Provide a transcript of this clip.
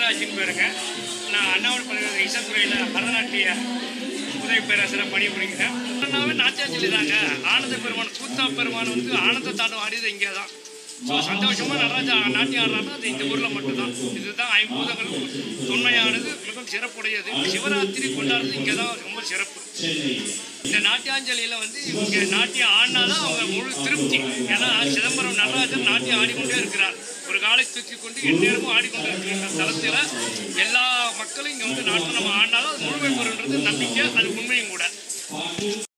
செல்வராஜின் பேருங்க நான் அண்ணாமலை பல்கலை இசைத்துறையில் பரதநாட்டிய உதவி பேராசிரியர் பணிபுரிகிறேன் அண்ணாவே நாட்டியாஞ்சலி தாங்க ஆனந்த பெருமான் கூத்தா பெருமான் வந்து ஆனந்த தாண்டம் ஆடியது இங்கே தான் ஸோ சந்தோஷமா நடராஜா நாட்டியம் ஆடுறாருன்னா அது இந்த ஊரில் மட்டும்தான் இதுதான் ஐம்பூதங்களும் தொன்மையானது மிகவும் சிறப்புடையது சிவராத்திரி கொண்டாடுறது இங்கே தான் ரொம்ப சிறப்பு இந்த நாட்டியாஞ்சலியில் வந்து இவங்க நாட்டியம் ஆடினாதான் அவங்க முழு திருப்தி ஏன்னா சிதம்பரம் நடராஜர் நாட்டியம் ஆடிக்கொண்டே இருக்கிறார் ஒரு காலை தூக்கி கொண்டு எந்நேரமும் ஆடிக்கொண்டு இருக்கிற தளத்தில் எல்லா மக்களும் இங்கே வந்து நாட்டியம் நம்ம ஆடினாலும் அது முழுமை பெறுன்றது நம்பிக்கை அது உண்மையும் கூட